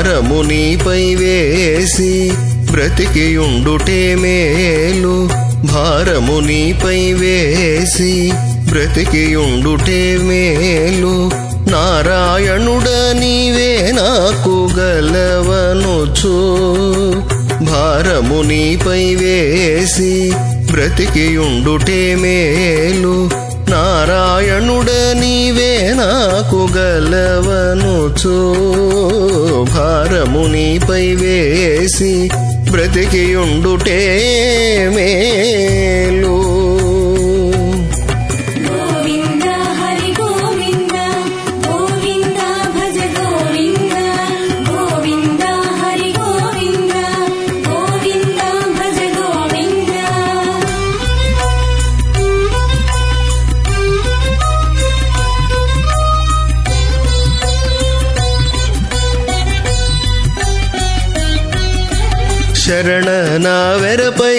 భారము నీపై వేసి బ్రతికియుండుటే మేలు భారము నీపై వేసి బ్రతికియుండుటే మేలు నారాయణుడ నీవే నాకు గలవనుచు భారము నీపై వేసి బ్రతికియుండుటే మేలు నారాయణుడ నీవే నాకు గలవనుచు భారము నీపై వేసి బ్రతికియుండుటే మేలు గోవింద హరి గోవింద గోవింద భజ గోవింద గోవింద హరి గోవింద గోవింద భజ గోవింద శరణ నావెరపై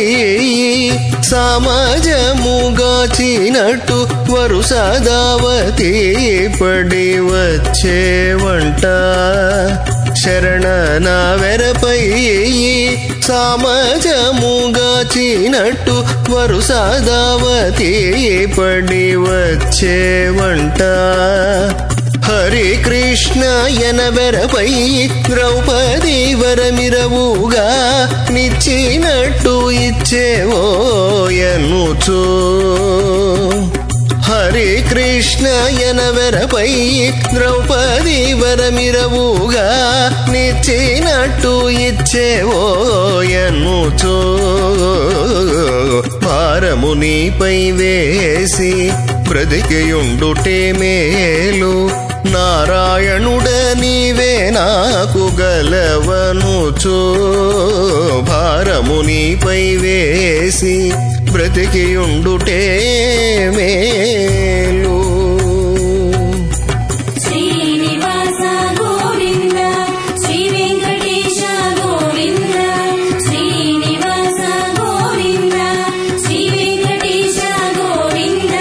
సమాజముగాచినట్టు వరుసదావతి పడి వచ్చే వంట శరణ నావెరపై సమాజముగాచినట్టు వరుసదావతి పడి వచ్చే వంట హరి కృష్ణ ఎనబెరపై ద్రౌపది వరమిరవుగా నిచ్చినట్టు ఇచ్చేవో ఎనుచు హరి కృష్ణ ఎనవెరపై ద్రౌపది వరమిరవుగా నిచ్చినట్టు ఇచ్చేవో ఎనుచో భారము నీపై వేసి బ్రతికియుండుటే మేలు నారాయణుడ నీవే నాకు గలవనుచో భారము నీపై వేసి బ్రతికియుండుటే మేలు శ్రీనివాస గోవింద శ్రీ వెంకటేశ గోవింద శ్రీనివాస గోవింద శ్రీ వెంకటేశ గోవింద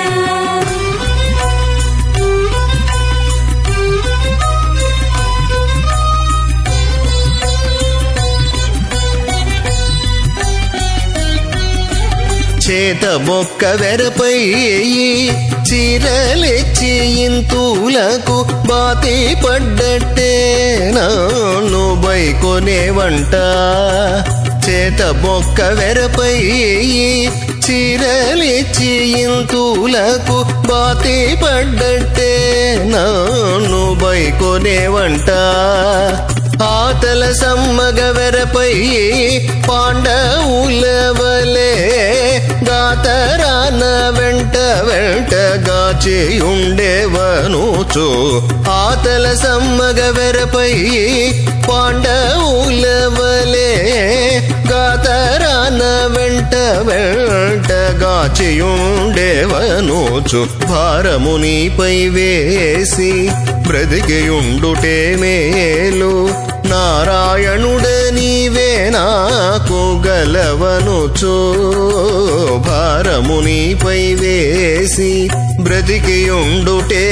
చేత బొక్క వెరపై చీరలెచ్చి ఇంతులకు బాతి పడ్డట్టే నాను బైకొనే వంట చేత బొక్క వెరపై చీరలిచ్చి ఇంతులకు బాతి పడ్డట్టే నాను బైకొనే వంట ఆతల సమ్మగ వెరపై పాండవుల వలే గాతరాన వెంట వెంట గాచి ఉండేవనుచు ఆతల సమ్మగ వెరపై పాండవుల వలే గాతరాన వెంట వెంట గాచి ఉండేవనుచు భారము నీపై వేసి బ్రతికియుండుటే మేలు నారాయణుడ నీవే నాకు గలవనుచో భారము నీపై వేసి బ్రతికియుండుటే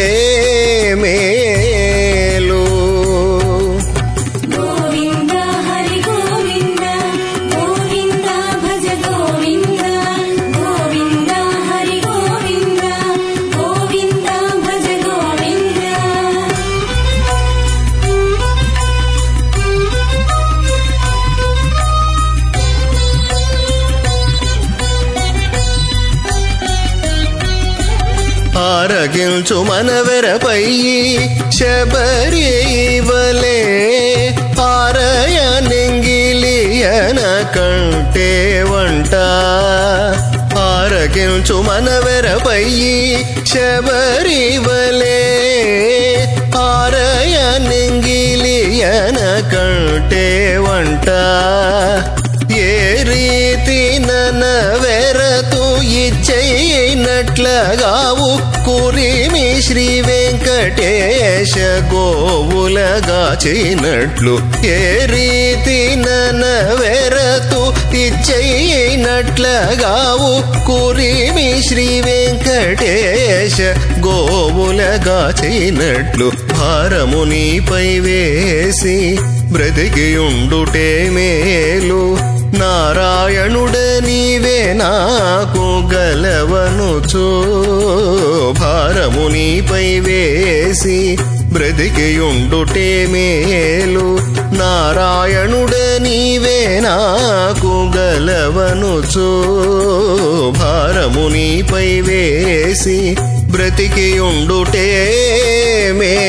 మేలు గోవింద హరి గోవింద గోవింద భజ గోవింద గోవింద హరి గోవింద గోవింద భజ గోవింద ఆరగించు మనవెరపై శబరివలే ఆరయ నింగిలియన కంటే వంట ఆరగించు మనవెరపై శబరివలే ఆరయ నింగిలియన కంటే వంట ఏ రీతి నన వెరతు ఇచ్చైనట్లగావు కురిమి శ్రీ వెంకటేశ గోవులగాచినట్లు ఏ రీతి ననవెరతు ఇచ్చయినట్లగావు కురిమి శ్రీ వెంకటేశ గోవులగాచినట్లు భారము నీపై వేసి బ్రతికియుండుటే మేలు నారాయణుడ నీవే నాకు గలవనుచో భారము నీపై వేసి బ్రతికియుండుటే మేలు నారాయణుడ నీవే నాకు గలవనుచో భారము నీపై వేసి బ్రతికియుండుటే మే